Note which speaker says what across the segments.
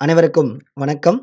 Speaker 1: அனைவருக்கும் வணக்கம்.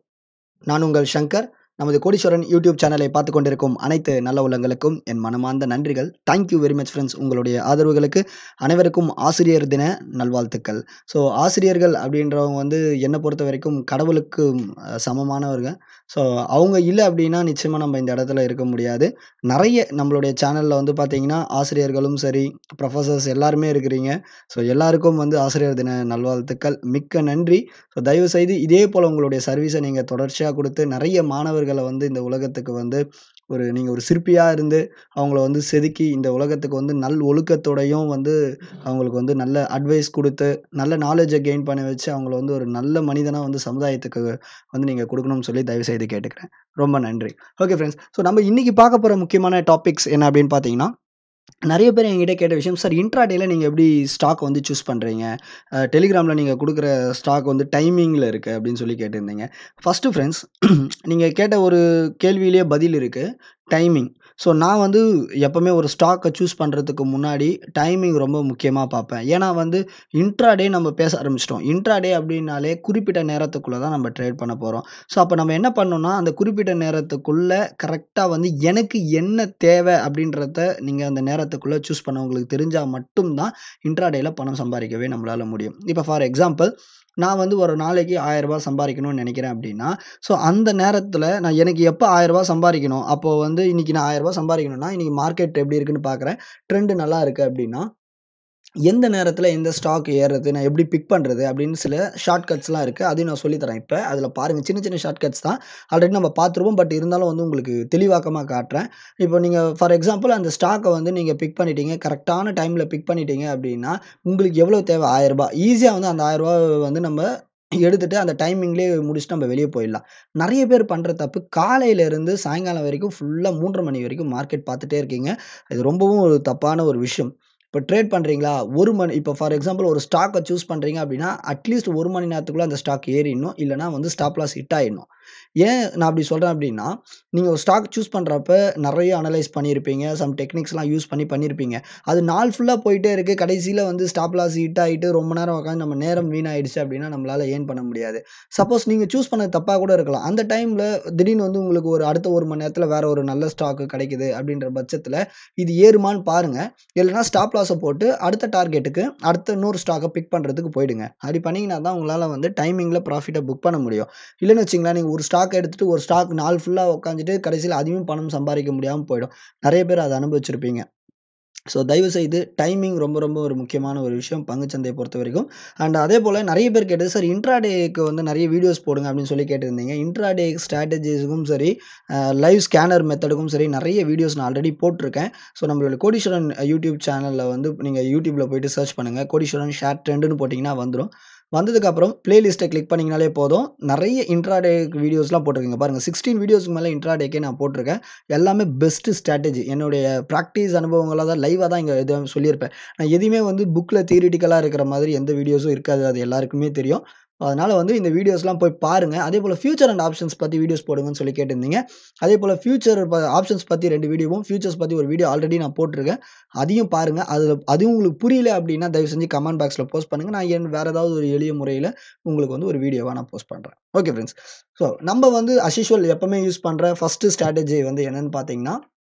Speaker 1: நான் உங்கள் ஷங்கர். நமது கோடீஸ்வரன் யூடியூப் சேனலை பார்த்துக் கொண்டிருக்கும் அனைத்து நல்ல உள்ளங்களுக்கும் என் மனமார்ந்த நன்றிகள். Thank you very much friends. உங்களுடைய ஆதரவுகளுக்கு அனைவருக்கும் ஆசிரியர் தின நல்வாழ்த்துக்கள். ஸோ ஆசிரியர்கள் அப்படின்றவங்க வந்து என்ன பொறுத்தவரைக்கும் கடவுளுக்கு அ சமமானவர்கள். ஸோ அவங்க இல்ல அப்படின்னா நிச்சயமா நம்ம இந்த இடத்துல இருக்க முடியாது. நெறைய நம்மளுடைய சேனல்ல வந்து பார்த்தீங்கன்னா, ஆசிரியர்களும் சரி, புரொஃபசர்ஸ் எல்லாருமே இருக்கிறீங்க. ஸோ எல்லாருக்கும் வந்து ஆசிரியர் தின நல்வாழ்த்துக்கள். மிக்க நன்றி. ஸோ தயவுசெய்து இதே போல உங்களுடைய சர்வீஸ நீங்க தொடர்ச்சியா குடுத்து நெறைய மாணவர்கள வந்து இந்த உலகத்துக்கு வந்து ஒரு நீங்க ஒரு சிற்பியா இருந்து அவங்கள வந்து செதுக்கி இந்த உலகத்துக்கு வந்து நல் ஒழுக்கத்தோடையும் வந்து அவங்களுக்கு வந்து நல்ல அட்வைஸ் குடுத்து, நல்ல நாலேட்ஜ கெயின் பண்ண வச்சு அவங்கள வந்து ஒரு நல்ல மனிதனா வந்து சமுதாயத்துக்கு வந்து நீங்க குடுக்கணும்னு சொல்லி தயவுசெய்து கேட்டுக்கிறேன். ரொம்ப நன்றி. Okay friends. ஸோ நம்ம இன்னைக்கு பார்க்க போற முக்கியமான டாபிக்ஸ் என்ன அப்படின்னு பார்த்தீங்கன்னா, நெறைய பேர் என்கிட்ட கேட்ட விஷயம், சார் இன்ட்ராடேல நீங்க எப்படி ஸ்டாக் வந்து சூஸ் பண்றீங்க? அ டெலிகிராம்ல நீங்க குடுக்குற ஸ்டாக் வந்து டைமிங்ல இருக்கு அப்படின்னு சொல்லி கேட்டிருந்தீங்க. ஃபர்ஸ்ட்டு ஃபிரெண்ட்ஸ் நீங்க கேட்ட ஒரு கேள்வியிலேயே பதில் இருக்கு. டைமிங். ஸோ நான் வந்து எப்பவுமே ஒரு ஸ்டாக்க சூஸ் பண்றதுக்கு முன்னாடி டைமிங் ரொம்ப முக்கியமா பார்ப்பேன். ஏன்னா வந்து இன்ட்ராடே நம்ம பேச ஆரம்பிச்சுட்டோம். இன்ட்ராடே அப்படின்னாலே குறிப்பிட்ட நேரத்துக்குள்ள தான் நம்ம ட்ரேட் பண்ண போறோம். ஸோ அப்ப நம்ம என்ன பண்ணணும்னா, அந்த குறிப்பிட்ட நேரத்துக்குள்ள கரெக்ட்டா வந்து எனக்கு என்ன தேவை அப்படின்றத நீங்க அந்த நேரத்துக்குள்ள சூஸ் பண்ண உங்களுக்கு தெரிஞ்சா மட்டும் தான் இன்ட்ராடேல பணம் சம்பாரிக்கவே நம்மளால முடியும். இப்ப ஃபார் எக்ஸாம்பிள் நான் வந்து ஒரு நாளைக்கு ரூ. 1000 சம்பாரிக்கணும்னு நெனைக்கிறேன் அப்படின்னா, ஸோ அந்த நேரத்துல நான் எனக்கு எப்ப ரூ. 1000 சம்பாரிக்கணும், அப்போ வந்து இன்னைக்கு நான் ரூ. 1000 சம்பாரிக்கணும்னா, இன்னைக்கு மார்க்கெட் எப்படி இருக்குன்னு பார்க்குறேன். ட்ரெண்ட் நல்லா இருக்கு அப்படின்னா, எந்த நேரத்துல எந்த ஸ்டாக் ஏறுறது, நான் எப்படி பிக் பண்றது அப்படின்னு சில ஷார்ட் கட்ஸ்லாம் இருக்கு. அதையும் நான் சொல்லி தரேன் இப்ப. அதுல பாருங்க சின்ன சின்ன ஷார்ட் கட்ஸ் தான். ஆல்ரெடி நம்ம பார்த்துருப்போம். பட் இருந்தாலும் வந்து உங்களுக்கு தெளிவாக்கமா காட்டுறேன். இப்போ நீங்க ஃபார் எக்ஸாம்பிள் அந்த ஸ்டாக்க வந்து நீங்க பிக் பண்ணிட்டீங்க. கரெக்ட்டான டைம்ல பிக் பண்ணிட்டீங்க அப்படின்னா, உங்களுக்கு எவ்வளோ தேவை? ரூ. 1000 ஈஸியா வந்து அந்த ரூ. 1000 வந்து நம்ம எடுத்துட்டு அந்த டைமிங்லயே முடிச்சுட்டு நம்ம வெளிய போயிடலாம். நெறைய பேர் பண்ற தப்பு காலையில இருந்து சாயங்காலம் வரைக்கும் ஃபுல்லா 3:30 மணி வரைக்கும் மார்க்கெட் பார்த்துட்டே இருக்கீங்க. இது ரொம்பவும் ஒரு தப்பான ஒரு விஷயம். இப்ப ட்ரேட் பண்றீங்களா? 1 மணி இப்ப ஃபார் எக்ஸாம்பிள் ஒரு ஸ்டாக்க சூஸ் பண்றீங்க அப்படின்னா, அட்லீஸ்ட் 1 மணி நேரத்துக்குள்ள அந்த ஸ்டாக் ஏறிடணும். இல்லன்னா வந்து ஸ்டாப் லாஸ் ஹிட் ஆயிடணும். ஏன் நான் அப்படி சொல்றேன் அப்படின்னா, நீங்க ஒரு ஸ்டாக் சூஸ் பண்றப்ப நெறைய அனலைஸ் பண்ணியிருப்பீங்க. சம் டெக்னிக்ஸ்லாம் யூஸ் பண்ணி பண்ணியிருப்பீங்க. அது நாள் ஃபுல்லா போயிட்டே இருக்கு. கடைசியில வந்து ஸ்டாப் லாஸ் ஹிட் ஆயிட்டு ரொம்ப நேரம் உட்காந்து நம்ம நேரம் வீணாயிடுச்சு அப்படின்னா, நம்மளால ஏர்ன் பண்ண முடியாது. சப்போஸ் நீங்க சூஸ் பண்ணது தப்பா கூட இருக்கலாம். அந்த டைம்ல திடீர்னு வந்து உங்களுக்கு ஒரு அடுத்த 1 மணி நேரத்துல வேற ஒரு நல்ல ஸ்டாக் கிடைக்குது அப்படின்ற பட்சத்துல, இது ஏறுமான்னு பாருங்க. இல்லன்னா ஸ்டாப் லாஸ போட்டு அடுத்த டார்கெட்டுக்கு அடுத்த இன்னொரு ஸ்டாக்க பிக் பண்றதுக்கு போயிடுங்க. அப்படி பண்ணீங்கன்னா தான் உங்களால வந்து டைமிங்ல ப்ராஃபிட்ட புக் பண்ண முடியும். இல்லன்னு வச்சுக்கங்களேன், நீங்க ஒரு ஸ்டாக் எடுத்துட்டு ஒரு ஸ்டாக் நாள் ஃபுல்லா உட்காந்துட்டு கடைசியில அதையும் பணம் சம்பாரிக்க முடியாம போயிடும். நெறைய பேர் அத அனுபவிச்சிருப்பீங்க. ஸோ தயவுசெய்து டைமிங் ரொம்ப ரொம்ப ஒரு முக்கியமான ஒரு விஷயம் பங்குச்சந்தைய பொறுத்தவரைக்கும். அண்ட் அதேபோல நெறைய பேர் கேட்டது, சார் இன்ட்ராடேக்கு வந்து நெறைய வீடியோஸ் போடுங்க அப்படின்னு சொல்லி கேட்டிருந்தீங்க. இன்ட்ராடே ஸ்ட்ராட்டஜிஸ்க்கும் சரி, அ லைவ் ஸ்கேனர் மெத்தடுக்கும் சரி நெறைய வீடியோஸ் நான் ஆல்ரெடி போட்டுருக்கேன். ஸோ நம்மளோட கோடீஸ்வரன் யூடியூப் சேனல்ல வந்து நீங்க யூடியூப்ல போயிட்டு சர்ச் பண்ணுங்க. கோடீஸ்வரன் ஷேர் ட்ரெண்டுன்னு போட்டீங்கன்னா வந்துரும். வந்ததுக்கப்புறம் பிளேலிஸ்ட்ட கிளிக் பண்ணீங்கனாலே போதும். நெறைய இன்ட்ராடே வீடியோஸ்லாம் போட்டிருக்கேங்க. பாருங்க 16 வீடியோஸ்க்கு மேல இன்ட்ராடேக்கே நான் போட்டிருக்கேன். எல்லாமே பெஸ்ட் ஸ்ட்ராட்டஜி. என்னுடைய பிராக்டிஸ் அனுபவங்கள தான் லைவா தான் இங்க இத சொல்லியிருப்பேன். நான் எதையுமே வந்து புக்ல தியரிட்டிக்கலா இருக்கிற மாதிரி எந்த வீடியோஸும் இருக்காது. அது எல்லாருக்குமே தெரியும். அதனால வந்து இந்த வீடியோஸ்லாம் போய் பாருங்க. அதேபோல ஃபியூச்சர் அண்ட் ஆப்ஷன்ஸ் பத்தி வீடியோஸ் போடுங்கன்னு சொல்லி கேட்டிருந்தீங்க. அதேபோல ஃபியூச்சர் ப ஆப்ஷன்ஸ் பத்தி 2 வீடியோவும், ஃபியூச்சர்ஸ் பத்தி ஒரு வீடியோ ஆல்ரெடி நான் போட்டிருக்கேன். அதையும் பாருங்க. அதுல அதுவும் உங்களுக்கு புரியல அப்படின்னா, தயவு செஞ்சு கமெண்ட் பாக்ஸ்ல போஸ்ட் பண்ணுங்க. நான் என் வேற ஏதாவது ஒரு எளிய முறையில உங்களுக்கு வந்து ஒரு வீடியோவா நான் போஸ்ட் பண்றேன். Okay friends. ஸோ நம்ம வந்து அஸ் யூசுவல் எப்பவுமே யூஸ் பண்ற ஃபர்ஸ்ட்டு ஸ்ட்ராட்டஜி வந்து என்னன்னு பார்த்தீங்கன்னா,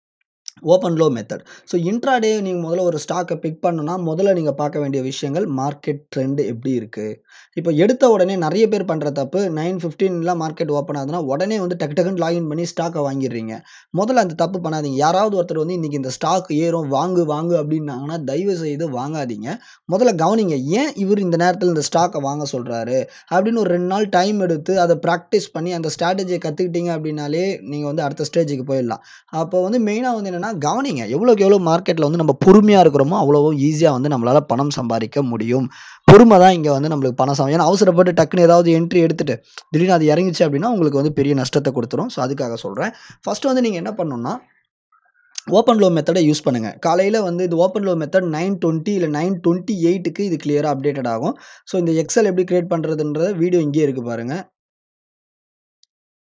Speaker 1: open low method. So intraday நீங்க முதல்ல ஒரு ஸ்டாக்க பிக் பண்ணணும்னா, முதல்ல நீங்க பார்க்க வேண்டிய விஷயங்கள் மார்க்கெட் ட்ரெண்ட் எப்படி இருக்கு? இப்ப எடுத்த உடனே நெறைய பேர் பண்ற தப்பு 9:15லாம் மார்க்கெட் ஓப்பன் ஆகுதுன்னா, உடனே வந்து டக்கு டக்குன்னு லாகின் பண்ணி ஸ்டாக்க வாங்கிடுறீங்க. முதல்ல அந்த தப்பு பண்ணாதீங்க. யாராவது ஒருத்தர் வந்து இன்னைக்கு இந்த ஸ்டாக் ஏறும் வாங்கு வாங்கு அப்படின்னாங்கன்னா, தயவு செய்து வாங்காதீங்க. முதல்ல கவனிங்க. ஏன் இவரு இந்த நேரத்துல இந்த ஸ்டாக்க வாங்க சொல்றாரு? அப்படின்னு ஒரு 2 நாள் டைம் எடுத்து அத பிராக்டிஸ் பண்ணி அந்த ஸ்ட்ராட்டஜிய கத்துக்கிட்டீங்க அப்படின்னாலே, நீங்க வந்து அடுத்த ஸ்டேஜ்க்கு போயிடலாம். அப்போ வந்து மெயினா வந்து என்னன்னா, கவனிங்க. எவ்வளோக்கு எவ்வளோ மார்க்கெட்ல வந்து நம்ம பொறுமையா இருக்கிறோமோ, அவ்வளோ ஈஸியா வந்து நம்மளால பணம் சம்பாரிக்க முடியும். பொறும தான் இங்க வந்து நம்மளுக்கு பணம் சம் ஏன்னா அவசரப்பட்டு டக்குன்னு ஏதாவது என்ட்ரி எடுத்துட்டு, திடீர்னு அது இறங்கிருச்சு அப்படின்னா, உங்களுக்கு வந்து பெரிய நஷ்டத்த குடுத்துரும். ஸோ அதுக்காக சொல்றேன். ஃபர்ஸ்ட்டு வந்து நீங்க என்ன பண்ணணும்னா, ஓப்பன் லோ மெத்தட யூஸ் பண்ணுங்க. காலையில வந்து இது ஓப்பன் லோ மெத்தட் 9:20 இல்ல 9:28க்கு இது கிளியரா அப்டேட்டட் ஆகும். ஸோ இந்த எக்ஸெல் எப்படி கிரியேட் பண்றதுன்ற வீடியோ இங்கேயே இருக்கு பாருங்க.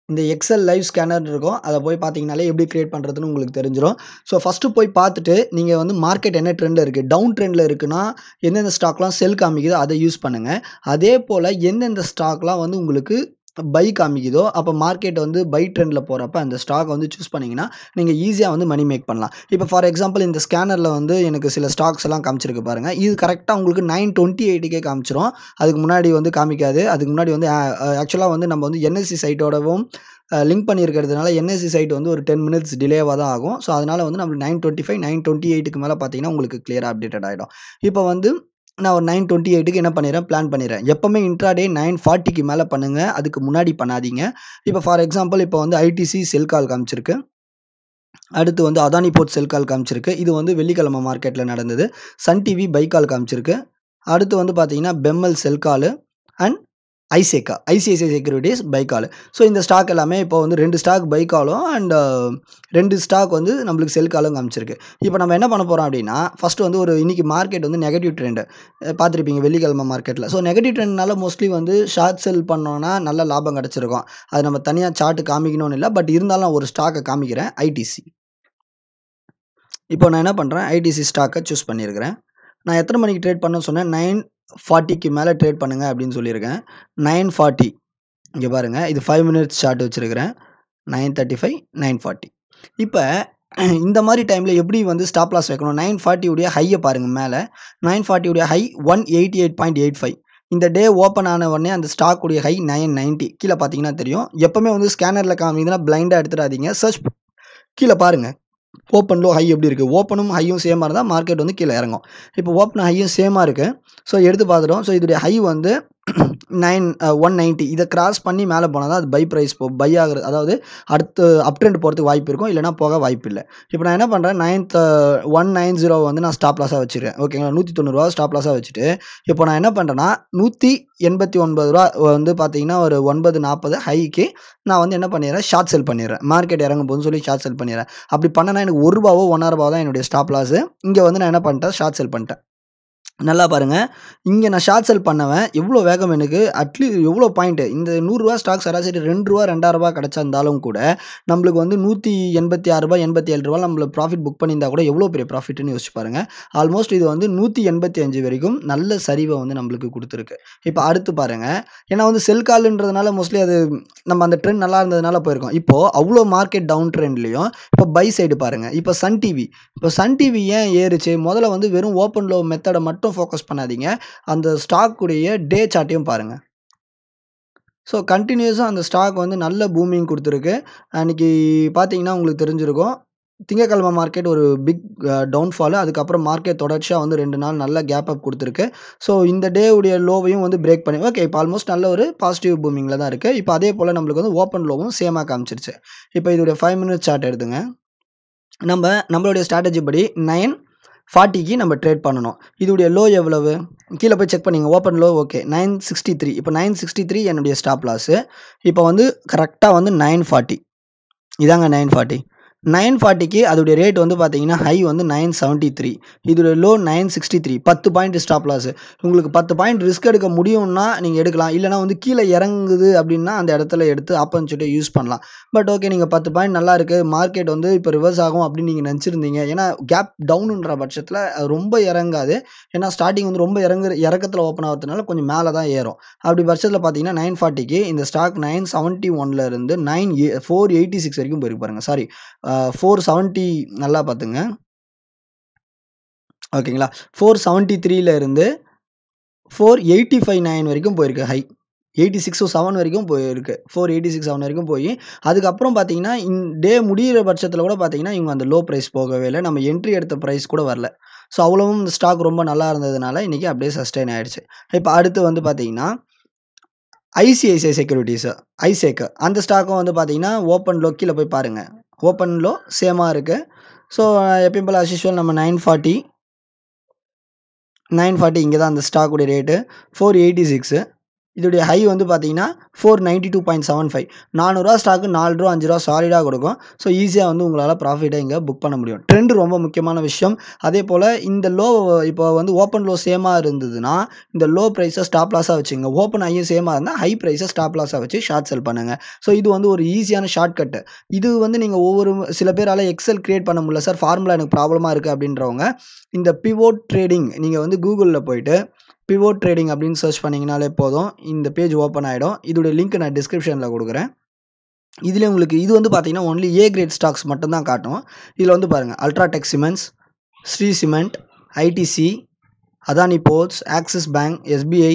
Speaker 1: இந்த எக்ஸல் லைவ் ஸ்கேனர் இருக்கும் அதை போய் பார்த்தீங்கனாலே எப்படி கிரியேட் பண்ணுறதுன்னு உங்களுக்கு தெரிஞ்சிடும் ஸோ ஃபஸ்ட்டு போய் பார்த்துட்டு நீங்கள் வந்து மார்க்கெட் என்ன ட்ரெண்டில் இருக்குது டவுன் ட்ரெண்டில் இருக்குன்னா எந்தெந்த ஸ்டாக்லாம் செல் காமிக்குதோ அதை யூஸ் பண்ணுங்கள் அதே போல் எந்தெந்த ஸ்டாக்லாம் வந்து உங்களுக்கு பை காமிக்குதோ அப்போ மார்க்கெட் வந்து பை ட்ரெண்டில் போகிறப்ப அந்த ஸ்டாக் வந்து சூஸ் பண்ணிங்கன்னா நீங்கள் ஈஸியாக வந்து மணி மேக் பண்ணலாம் இப்போ ஃபார் எக்ஸாம்பிள் இந்த ஸ்கேனரில் வந்து எனக்கு சில ஸ்டாக்ஸ் எல்லாம் காமிச்சிருக்கு பாருங்கள் இது கரெக்டாக உங்களுக்கு நைன் டுவெண்ட்டி எயிட்டுக்கே காமிச்சிரும் அதுக்கு முன்னாடி வந்து காமிக்காது அதுக்கு முன்னாடி வந்து ஆக்சுவலாக வந்து நம்ம வந்து என்எஸ்சி சைட்டோடவும் லிங்க் பண்ணியிருக்கிறதுனால என்எஸ்சி சைட் வந்து ஒரு டென் மினிட்ஸ் டிலேவாக தான் ஆகும் ஸோ அதனால் வந்து நம்மளுக்கு nine twenty five nine twenty எயிட்டுக்கு மேலே பார்த்தீங்கன்னா உங்களுக்கு கிளியராக அப்டேட்டட் ஆகிடும் இப்போ வந்து நான் ஒரு நைன் டுவெண்ட்டி எயிட்டுக்கு என்ன பண்ணிடுறேன் பிளான் பண்ணிடுறேன் எப்போவுமே இன்ட்ராடே நைன் ஃபார்ட்டிக்கு மேலே பண்ணுங்கள் அதுக்கு முன்னாடி பண்ணாதீங்க இப்போ ஃபார் எக்ஸாம்பிள் இப்போ வந்து ஐடிசி செல் கால் காமிச்சிருக்கு அடுத்து வந்து அதானி போர்ட் செல் கால் காமிச்சிருக்கு இது வந்து வெள்ளிக்கிழமை மார்க்கெட்டில் நடந்தது சன் டிவி பைக்கால் காமிச்சிருக்கு அடுத்து வந்து பார்த்தீங்கன்னா பெம்மல் செல் கால் அண்ட் ஐசேக்கா ஐசிஐசிஐ செக்யூரிட்டிஸ் பைக்கால் ஸோ இந்த ஸ்டாக் எல்லாமே இப்போ வந்து ரெண்டு ஸ்டாக் பைக்காலும் அண்ட் ரெண்டு ஸ்டாக் வந்து நம்மளுக்கு செல் காலும் காமிச்சிருக்கு இப்போ நம்ம என்ன பண்ண போகிறோம் அப்படின்னா ஃபஸ்ட்டு வந்து ஒரு இன்றைக்கி மார்க்கெட் வந்து நெகட்டிவ் ட்ரெண்டு பார்த்துருப்பீங்க வெள்ளிக்கிழமை மார்க்கெட்டில் ஸோ நெகட்டிவ் ட்ரெண்ட்னால மோஸ்ட்லி வந்து ஷார்ட் செல் பண்ணோன்னா நல்ல லாபம் கிடச்சிருக்கும் அது நம்ம தனியாக சார்ட்டு காமிக்கணும்னு இல்லை பட் இருந்தாலும் நான் ஒரு ஸ்டாக்கை காமிக்கிறேன் ஐடிசி இப்போ நான் என்ன பண்ணுறேன் ஐடிசி ஸ்டாக்கை சூஸ் பண்ணியிருக்கிறேன் நான் எத்தனை மணிக்கு ட்ரேட் பண்ண சொன்னேன் நைன் ஃபார்ட்டிக்கு மேலே ட்ரேட் பண்ணுங்க அப்படின்னு சொல்லியிருக்கேன் நைன் ஃபார்ட்டி இங்கே பாருங்கள் இது ஃபைவ் மினிட்ஸ் ஷார்ட் வச்சுருக்கிறேன் nine thirty five nine forty இப்போ இந்த மாதிரி டைமில் எப்படி வந்து ஸ்டாப் லாஸ் வைக்கணும் நைன் ஃபார்ட்டியுடைய ஹையை பாருங்கள் மேலே நைன் ஃபார்ட்டியுடைய high one eighty eight point eight five இந்த டே ஓப்பன் ஆன உடனே அந்த ஸ்டாக் உடைய ஹை நைன் நைன்ட்டி கீழே பார்த்தீங்கன்னா தெரியும் எப்போவுமே வந்து ஸ்கேனரில் காமிக்குதுன்னா பிளைண்டாக எடுத்துடாதீங்க சர்ச் கீழே பாருங்கள் ஓப்பன் லோ ஹை எப்படி இருக்குது ஓப்பனும் ஹையும் சேமாக இருந்தால் மார்க்கெட் வந்து கீழே இறங்கும் இப்போ ஓப்பன் ஹையும் சேமாக இருக்குது ஸோ எடுத்து பார்த்துட்டோம் ஸோ இதோடைய ஹை வந்து நைன் ஒன் நைன்ட்டி இதை கிராஸ் பண்ணி மேலே போனால் தான் அது பை ப்ரைஸ் போ பை ஆகுறது அதாவது அடுத்து அப் ட்ரெண்ட் போகிறதுக்கு வாய்ப்பு இருக்கும் இல்லைனா போக வாய்ப்பு இல்லை இப்போ நான் என்ன பண்ணுறேன் நைன்த் ஒன் நைன் ஜீரோ வந்து நான் ஸ்டாப் லாஸாக வச்சுருக்கேன் ஓகேங்களா நூற்றி தொண்ணூறுரூவா ஸ்டாப் லாஸாக வச்சுட்டு இப்போ நான் என்ன பண்ணுறேன்னா நூற்றி எண்பத்தி ஒன்பது ரூபா வந்து பார்த்தீங்கன்னா ஒரு ஒன்பது நாற்பது ஹைக்கு நான் வந்து என்ன பண்ணிடுறேன் ஷார்ட் செல் பண்ணிடுறேன் மார்க்கெட் இறங்கும் போதுன்னு சொல்லி ஷார்ட் செல் பண்ணிடுறேன் அப்படி பண்ணனா எனக்கு ஒரு ரூபாவோ ஒன்றரை ரூபாவோ தான் என்னுடைய ஸ்டாப் லாஸு இங்கே வந்து நான் என்ன பண்ணிட்டேன் ஷார்ட் செல் பண்ணிட்டேன் நல்லா பாருங்கள் இங்கே நான் ஷார்ட் செல் பண்ணவன் எவ்வளோ வேகம் எனக்கு அட்லீஸ்ட் எவ்வளோ பாயிண்ட்டு இந்த நூறுரூவா ஸ்டாக் சராசரி ரெண்டு ரூபா ரெண்டாயிரரூபா கிடச்சிருந்தாலும் கூட நம்மளுக்கு வந்து நூற்றி எண்பத்தி ஆறு ரூபாய் எண்பத்தி ஏழு ரூபா நம்மளுக்கு ப்ராஃபிட் புக் பண்ணியிருந்தா கூட எவ்வளோ பெரிய ப்ராஃபிட்னு யோசிச்சு பாருங்கள் ஆல்மோஸ்ட் இது வந்து நூற்றி எண்பத்தி அஞ்சு வரைக்கும் நல்ல சரிவை வந்து நம்மளுக்கு கொடுத்துருக்கு இப்போ அடுத்து பாருங்கள் ஏன்னா வந்து செல் கால்ன்றதுனால மோஸ்ட்லி அது நம்ம அந்த ட்ரெண்ட் நல்லா இருந்ததுனால போயிருக்கோம் இப்போது அவ்வளோ மார்க்கெட் டவுன் ட்ரெண்ட்லேயும் இப்போ பை சைடு பாருங்கள் இப்போ சன் டிவி இப்போ சன் டிவி ஏன் ஏறுச்சு முதல்ல வந்து வெறும் ஓப்பன் லோ மெத்தடை மட்டும் ஃபோக்கஸ் பண்ணாதீங்க அந்த ஸ்டாக்குடைய டே சார்ட்டையும் பாருங்கள் ஸோ கண்டினியூஸாக அந்த ஸ்டாக் வந்து நல்ல பூமிங் கொடுத்துருக்கு அன்றைக்கி பார்த்தீங்கன்னா உங்களுக்கு தெரிஞ்சிருக்கும் திங்கக்கிழமை மார்க்கெட் ஒரு பிக் டவுன்ஃபாலு அதுக்கப்புறம் மார்க்கெட் தொடர்ச்சியாக வந்து ரெண்டு நாள் நல்ல கேப் அப் கொடுத்துருக்கு ஸோ இந்த டே உடைய லோவையும் வந்து பிரேக் பண்ணி ஓகே இப்போ ஆல்மோஸ்ட் நல்ல ஒரு பாசிட்டிவ் பூமிங்கில் தான் இருக்குது இப்போ அதே போல் நம்மளுக்கு வந்து ஓப்பன் லோவும் சேமாக காமிச்சிருச்சு இப்போ இதோடைய ஃபைவ் மினிட்ஸ் சார்ட் எடுத்துங்க நம்ம நம்மளுடைய ஸ்ட்ராட்டஜி படி நைன் ஃபார்ட்டிக்கு நம்ம ட்ரேட் பண்ணணும் இதோடைய லோ எவ்வளவு கீழே போய் செக் பண்ணிங்க open low okay nine sixty three இப்போ நைன் சிக்ஸ்டி த்ரீ என்னுடைய ஸ்டாப் லாஸு இப்போ வந்து கரெக்டாக வந்து நைன் ஃபார்ட்டி இதாங்க நைன் ஃபார்ட்டி நைன் ஃபார்ட்டிக்கு அதோடைய ரேட் வந்து பார்த்தீங்கன்னா ஹை வந்து நைன் செவன்ட்டி த்ரீ இதோடைய லோ நைன் சிக்ஸ்டி த்ரீ பத்து பாயிண்ட் ஸ்டாப் லாஸ் உங்களுக்கு பத்து பாயிண்ட் ரிஸ்க் எடுக்க முடியும்னா நீங்கள் எடுக்கலாம் இல்லைனா வந்து கீழே இறங்குது அப்படின்னா அந்த இடத்துல எடுத்து அப்பன்னு சொல்லிட்டு யூஸ் பண்ணலாம் பட் ஓகே நீங்கள் பத்து பாயிண்ட் நல்லா இருக்குது மார்க்கெட் வந்து இப்போ ரிவர்ஸ் ஆகும் அப்படின்னு நீங்கள் நினச்சிருந்தீங்க ஏன்னா கேப் டவுனுன்ற பட்சத்தில் ரொம்ப இறங்காது ஏன்னா ஸ்டார்டிங் வந்து ரொம்ப இறங்கு இறக்கத்தில் ஓப்பன் ஆகிறதுனால கொஞ்சம் மேலே தான் ஏறும் அப்படி பட்சத்தில் பார்த்தீங்கன்னா நைன் ஃபார்ட்டிக்கு இந்த ஸ்டாக் நைன் செவன்ட்டி ஒன்ல இருந்து நைன் ஃபோர் எயிட்டி சிக்ஸ் வரைக்கும் போயிருக்கு பாருங்கள் சாரி ஃபோர் செவன்ட்டி நல்லா பார்த்துங்க ஓகேங்களா ஃபோர் செவன்ட்டி த்ரீல இருந்து ஃபோர் எயிட்டி ஃபைவ் நைன் வரைக்கும் போயிருக்கு ஹை எயிட்டி சிக்ஸ் செவன் வரைக்கும் போயிருக்கு ஃபோர் எயிட்டி சிக்ஸ் செவன் வரைக்கும் போய் அதுக்கப்புறம் பார்த்தீங்கன்னா இன் டே முடிகிற பட்சத்தில் கூட பார்த்தீங்கன்னா இவங்க அந்த லோ ப்ரைஸ் போகவே இல்லை நம்ம என்ட்ரி எடுத்த ப்ரைஸ் கூட வரல ஸோ அவ்வளவும் இந்த ஸ்டாக் ரொம்ப நல்லா இருந்ததுனால இன்றைக்கி அப்படியே சஸ்டைன் ஆகிடுச்சு இப்போ அடுத்து வந்து பார்த்தீங்கன்னா ஐசிஐசிஐ செக்யூரிட்டிஸு ஐசேக்கு அந்த ஸ்டாக்கும் வந்து பார்த்தீங்கன்னா ஓப்பன் லோ கீழே போய் பாருங்கள் ஓப்பன் லோ சேமாக இருக்குது ஸோ எப்பயும் போல் அஸ்யூஷுவல் நம்ம நைன் ஃபார்ட்டி நைன் ஃபார்ட்டி இங்கே தான் அந்த ஸ்டாக்குடைய ரேட்டு ஃபோர் எயிட்டி சிக்ஸு இதோடைய ஹை வந்து பார்த்தீங்கன்னா four ninety two point seven five நானூறுரூவா ஸ்டாக்கு நாலு ரூபா அஞ்சு ரூபா சாலிடாக கொடுக்கும் ஸோ ஈஸியாக வந்து உங்களால் ப்ராஃபிட்டை இங்கே புக் பண்ண முடியும் ட்ரெண்ட் ரொம்ப முக்கியமான விஷயம் அதே போல் இந்த லோ இப்போ வந்து ஓப்பன் லோ சேமாக இருந்ததுன்னா இந்த லோ ப்ரைஸை ஸ்டாப் லாஸாக வச்சுங்க ஓப்பன் ஹையும் சேமாக இருந்தால் ஹை ப்ரைஸை ஸ்டாப் லாஸாக வச்சு ஷார்ட் செல் பண்ணுங்கள் ஸோ இது வந்து ஒரு ஈஸியான ஷார்ட் கட்டு இது வந்து நீங்கள் ஒவ்வொரு சில பேரால் எக்ஸல் கிரியேட் பண்ண முடியல சார் ஃபார்முலா எனக்கு ப்ராப்ளமாக இருக்குது அப்படின்றவங்க இந்த பிவோட் ட்ரேடிங் நீங்கள் வந்து கூகுளில் போயிட்டு பிவோட் ட்ரேடிங் அப்படின்னு சர்ச் பண்ணிங்கனாலே போதும் இந்த பேஜ் ஓப்பன் ஆகிடும் இதோடைய லிங்க் நான் டிஸ்கிரிப்ஷனில் கொடுக்குறேன் இதில் உங்களுக்கு இது வந்து பார்த்தீங்கன்னா ஒன்லி ஏ கிரேட் ஸ்டாக்ஸ் மட்டும்தான் காட்டும் இதில் வந்து பாருங்கள் UltraTech cements Shree cement ITC Adani ports Axis bank SBI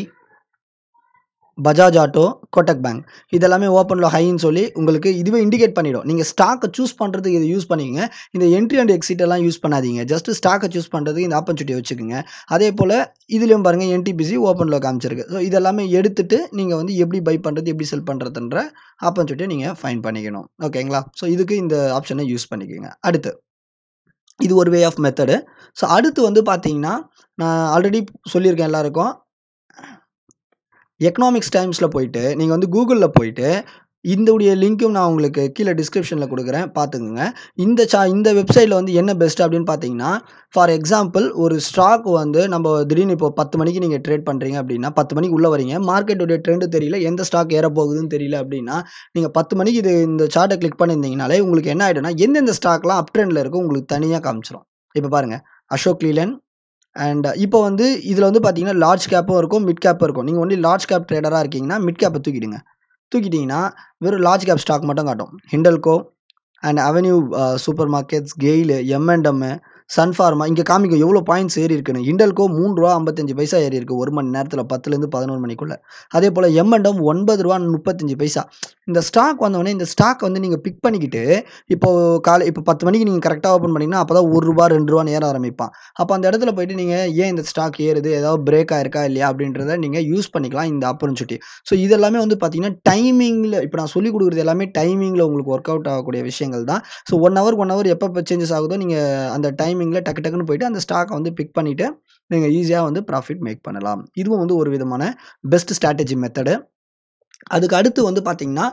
Speaker 1: Bajaj auto Kotak bank இதெல்லாமே ஓப்பனில் ஹைன்னு சொல்லி உங்களுக்கு இதுவே இண்டிகேட் பண்ணிடும் நீங்கள் ஸ்டாக்கை சூஸ் பண்ணுறதுக்கு இதை யூஸ் பண்ணிக்கங்க இந்த என்ட்ரி அண்ட் எக்ஸிட் எல்லாம் யூஸ் பண்ணாதீங்க ஜஸ்ட் ஸ்டாக்கை சூஸ் பண்ணுறதுக்கு இந்த ஆப்பர்ச்சுனிட்டி வச்சுக்கோங்க அதே போல் இதுலேயும் பாருங்கள் என்டிபிசி ஓப்பனில் காமிச்சிருக்கு ஸோ இதெல்லாமே எடுத்துட்டு நீங்கள் வந்து எப்படி பை பண்ணுறது எப்படி செல் பண்ணுறதுன்ற ஆப்பர்ச்சுனிட்டியை நீங்கள் ஃபைன் பண்ணிக்கணும் ஓகேங்களா ஸோ இதுக்கு இந்த ஆப்ஷனை யூஸ் பண்ணிக்கோங்க அடுத்து இது ஒரு வே ஆஃப் மெத்தடு ஸோ அடுத்து வந்து பார்த்தீங்கன்னா நான் ஆல்ரெடி சொல்லியிருக்கேன் எல்லாருக்கும் எக்கனாமிக்ஸ் டைம்ஸில் போயிட்டு நீங்கள் வந்து கூகுளில் போயிட்டு இந்தவுடைய லிங்க்கும் நான் உங்களுக்கு கீழே டிஸ்கிரிப்ஷனில் கொடுக்குறேன் பார்த்துக்குங்க இந்த சா இந்த வெப்சைட்டில் வந்து என்ன பெஸ்ட் அப்படின்னு பார்த்தீங்கன்னா ஃபார் எக்ஸாம்பிள் ஒரு ஸ்டாக் வந்து நம்ம திடீர்னு இப்போ பத்து மணிக்கு நீங்கள் ட்ரேட் பண்ணுறீங்க அப்படின்னா பத்து மணிக்கு உள்ளே வரீங்க மார்க்கெட்டுடைய ட்ரெண்டு தெரியல எந்த ஸ்டாக் ஏற போகுதுன்னு தெரியல அப்படின்னா நீங்கள் பத்து மணிக்கு இது இந்த சார்ட்டை கிளிக் பண்ணியிருந்தீங்கனாலே உங்களுக்கு என்ன ஆகிடும்னா எந்தெந்த ஸ்டாக்லாம் அப் ட்ரெண்டில் இருக்கோ உங்களுக்கு தனியாக காமிச்சிரும் இப்போ பாருங்கள் அசோக் லீலன் அண்ட் இப்போ வந்து இதில் வந்து பார்த்தீங்கன்னா லார்ஜ் கேப்பும் இருக்கும் மிட் கேப்பும் இருக்கும் நீங்கள் ஒன்லி லார்ஜ் கேப் ட்ரேடராக இருக்கீங்கன்னா மிட் கேப்பை தூக்கிடுங்க தூக்கிட்டிங்கன்னா வெறும் லார்ஜ் கேப் ஸ்டாக் மட்டும் காட்டும் Hindalco and Avenue super markets GAIL எம்என்டம்மு சன்ஃபார்மா இங்கே காமிக்கும் எவ்வளோ பாயிண்ட்ஸ் ஏறி இருக்குன்னு இண்டல்கோ மூணு ரூபா ஐம்பத்தஞ்சு பைசா ஏறி இருக்குது ஒரு மணி நேரத்தில் பத்துலேருந்து பதினோரு மணிக்குள்ளே அதே போல் எம்என்டம் ஒன்பது ரூபா முப்பத்தஞ்சு பைசா இந்த ஸ்டாக் வந்தோடனே இந்த ஸ்டாக் வந்து நீங்கள் பிக் பண்ணிக்கிட்டு இப்போ காலை இப்போ பத்து மணிக்கு நீங்கள் கரெக்டாக ஓப்பன் பண்ணிங்கன்னா அப்போ தான் ஒரு ரூபா ரெண்டு ரூபா ஏற ஆரம்பிப்பான் அப்போ அந்த இடத்துல போயிட்டு நீங்கள் ஏன் இந்த ஸ்டாக் ஏறுது ஏதாவது பிரேக் ஆயிருக்கா இல்லையா அப்படின்றத நீங்கள் யூஸ் பண்ணிக்கலாம் இந்த ஆப்பர்ச்சுனிட்டி ஸோ இதெல்லாமே வந்து பார்த்தீங்கன்னா டைமிங்கில் இப்போ நான் சொல்லிக் கொடுக்குறது எல்லாமே டைமிங்கில் உங்களுக்கு ஒர்க் அவுட் ஆகக்கூடிய விஷயங்கள் தான் so one hour one hour எப்போ சேஞ்சஸ் ஆகுதோ நீங்கள் அந்த டைமிங்கில் டக்கு டக்குன்னு போயிட்டு அந்த ஸ்டாக்கை வந்து பிக் பண்ணிவிட்டு நீங்கள் ஈஸியாக வந்து ப்ராஃபிட் மேக் பண்ணலாம் இதுவும் வந்து ஒரு விதமான பெஸ்ட் ஸ்ட்ராட்டஜி மெத்தடு அதுக்கு அடுத்து வந்து பார்த்தீங்கன்னா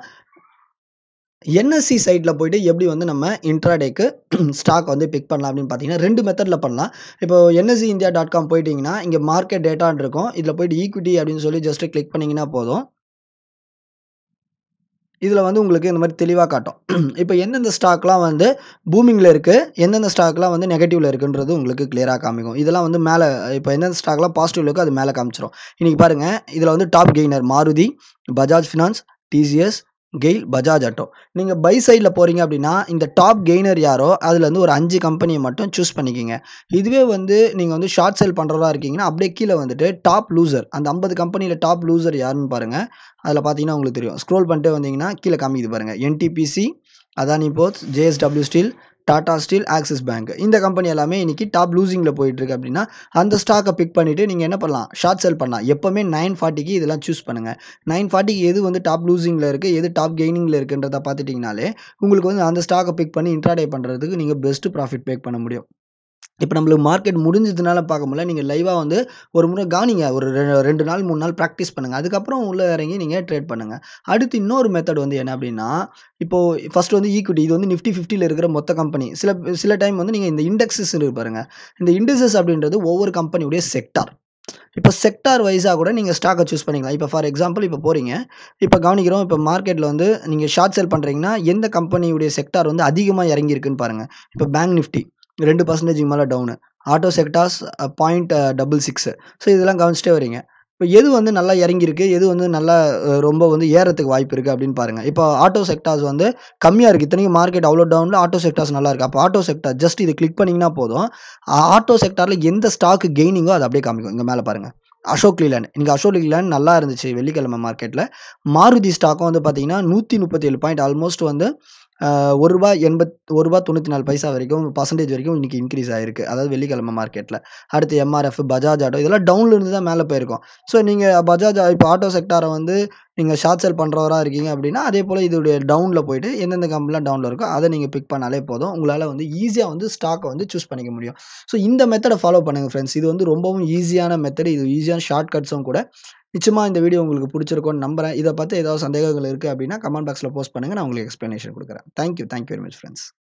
Speaker 1: என்எஸ்சி சைட்டில் போயிட்டு எப்படி வந்து நம்ம இன்ட்ராடேக்கு ஸ்டாக் வந்து பிக் பண்ணலாம் அப்படின்னு பார்த்தீங்கன்னா ரெண்டு மெத்தடில் பண்ணலாம் இப்போ என்எஸ்சி இந்தியா டாட் காம் போயிட்டீங்கன்னா இங்கே மார்க்கெட் டேட்டான் இருக்கும் இதில் போயிட்டு ஈக்விட்டி அப்படின்னு சொல்லி ஜஸ்ட் கிளிக் பண்ணிங்கன்னா போதும் இதில் வந்து உங்களுக்கு இந்த மாதிரி தெளிவாக காட்டும் இப்போ எந்தெந்த ஸ்டாக்லாம் வந்து பூமிங்கில் இருக்குது எந்தெந்த ஸ்டாக்லாம் வந்து நெகட்டிவில் இருக்குன்றது உங்களுக்கு கிளியராக காமிக்கும் இதெல்லாம் வந்து மேலே இப்போ எந்தெந்த ஸ்டாக்லாம் பாசிட்டிவ் இருக்கோ அது மேலே காமிச்சிரும் இன்றைக்கி பாருங்கள் இதில் வந்து top gainer Maruti Bajaj finance TCS GAIL Bajaj auto நீங்கள் பை சைடில் போகிறீங்க அப்படின்னா இந்த டாப் கெய்னர் யாரோ அதில் வந்து ஒரு அஞ்சு கம்பெனியை மட்டும் சூஸ் பண்ணிக்கிங்க இதுவே வந்து நீங்கள் வந்து ஷார்ட் சேல் பண்ணுறதா இருக்கீங்கன்னா அப்படியே கீழே வந்துட்டு டாப் லூசர் அந்த ஐம்பது கம்பெனியில் டாப் லூசர் யாருன்னு பாருங்கள் அதில் பார்த்தீங்கன்னா உங்களுக்கு தெரியும் ஸ்க்ரோல் பண்ணிட்டு வந்தீங்கன்னா கீழே காமிக்குது பாருங்கள் NTPC Adani ports JSW steel Tata steel Axis bank இந்த கம்பெனி எல்லாமே இன்றைக்கி டாப் லூசிங்கில் போயிட்டுருக்கு அப்படின்னா அந்த ஸ்டாக்கை பிக் பண்ணிவிட்டு நீங்கள் என்ன பண்ணலாம் ஷார்ட் செல் பண்ணலாம் எப்போவுமே நைன் ஃபார்ட்டிக்கு இதெல்லாம் சூஸ் பண்ணுங்கள் நைன் ஃபார்ட்டிக்கு எது வந்து டாப் லூசிங்கில் இருக்குது எது டாப் கெய்னிங்கில் இருக்குன்றத பார்த்துட்டிங்கனாலே உங்களுக்கு வந்து அந்த ஸ்டாக்கை பிக் பண்ணி இன்ட்ராடே பண்ணுறதுக்கு நீங்கள் பெஸ்ட்டு ப்ராஃபிட் மேக் பண்ண முடியும் இப்போ நம்மளுக்கு மார்க்கெட் முடிஞ்சதுனால பார்க்க முடியல நீங்கள் லைவாக வந்து ஒரு முறை கவனிங்க ஒரு ரெ- ரெண்டு நாள் மூணு நாள் ப்ராக்டிஸ் பண்ணுங்கள் அதுக்கப்புறம் உள்ளே இறங்கி நீங்கள் ட்ரேட் பண்ணுங்கள் அடுத்து இன்னொரு மெத்தட் வந்து என்ன அப்படின்னா இப்போது ஃபஸ்ட்டு வந்து ஈக்விட்டி இது வந்து நிஃப்டி ஃபிஃப்டியில் இருக்கிற மொத்த கம்பெனி சில சில டைம் வந்து நீங்கள் இந்த இண்டெக்ஸஸ் இருக்கு பாருங்க இந்த இண்டெக்ஸஸ் அப்படின்றது ஒவ்வொரு கம்பெனியுடைய செக்டார் இப்போ செக்டார் வைஸாக கூட நீங்கள் ஸ்டாக்கை சூஸ் பண்ணிக்கலாம் இப்போ ஃபார் எக்ஸாம்பிள் இப்போ போகிறீங்க இப்போ கவனிக்கிறோம் இப்போ மார்க்கெட்டில் வந்து நீங்கள் ஷார்ட் செல் பண்ணுறீங்கன்னா எந்த கம்பெனியுடைய செக்டார் வந்து அதிகமாக இறங்கியிருக்குன்னு பாருங்கள் இப்போ பேங்க் நிஃப்டி ரெண்டு பர்சன்டேஜ் மேலே down auto sectors point double six so இதெல்லாம் கவனிச்சிட்டே வரீங்க இப்போ எது வந்து நல்லா இறங்கியிருக்கு எது வந்து நல்லா அஹ், ரொம்ப வந்து ஏறத்துக்கு வாய்ப்பு இருக்குது அப்படின்னு பாருங்கள் இப்போ ஆட்டோ செக்டார்ஸ் வந்து கம்மியாக இருக்குது இத்தனைக்கும் மார்க்கெட் அவ்வளோ டவுனில் ஆட்டோ செக்டார்ஸ் நல்லா இருக்குது அப்போ ஆட்டோ செக்டார் ஜஸ்ட் இது கிளிக் பண்ணிங்கன்னா போதும் ஆட்டோ செக்டாரில் எந்த ஸ்டாக்கு கெய்னிங்கோ அது அப்படியே காமிக்கும் இங்கே மேலே பாருங்கள் அசோக் லீலாண்ட் இங்கே அசோக் லீலாண்ட் நல்லா இருந்துச்சு வெள்ளிக்கிழமை மார்க்கெட்டில் மாருதி ஸ்டாக்கும் வந்து பார்த்தீங்கன்னா நூற்றி முப்பத்தி ஏழு பாயிண்ட் ஆல்மோஸ்ட் வந்து ஆஹ், ஒரு ரூபா எண்பத் ஒரு ரூபா தொண்ணூற்றி நாலு பைசா வரைக்கும் பர்சன்டேஜ் வரைக்கும் இன்றைக்கி இன்க்ரீஸ் ஆயிருக்கு அதாவது வெள்ளிக்கிழமை மார்க்கெட்டில் அடுத்து எம்ஆர்எஃப் பஜாஜ் ஆட்டோ இதெல்லாம் டவுன்ல இருந்து தான் மேலே போயிருக்கும் ஸோ நீங்கள் பஜாஜ் இப்போ ஆட்டோ செக்டாரை வந்து நீங்கள் ஷார்ட் செல் பண்ணுறவரா இருக்கீங்க அப்படின்னா அதே போல் இதோடைய டவுனில் போயிட்டு எந்தெந்த கம்பெனிலாம் டவுனில் இருக்கோ அதை நீங்கள் பிக் பண்ணாலே போதும் உங்களால் வந்து ஈஸியாக வந்து ஸ்டாக்கை வந்து சூஸ் பண்ணிக்க முடியும் ஸோ இந்த மெத்தடை ஃபாலோ பண்ணுங்கள் ஃப்ரெண்ட்ஸ் இது வந்து ரொம்பவும் ஈஸியான மெத்தட் இது ஈஸியான ஷார்ட் கட்ஸும் கூட நிச்சயமா இந்த வீடியோ உங்களுக்கு பிடிச்சிருக்கும்னு நம்புறேன். இத பத்தி ஏதாவது சந்தேகங்கள் இருக்கு அப்படின்னா, கமெண்ட் பாக்ஸ்ல போஸ்ட் பண்ணுங்க. நான் உங்களுக்கு எக்ஸ்ப்ளனேஷன் குடுக்குறேன். Thank you. Thank you very much friends.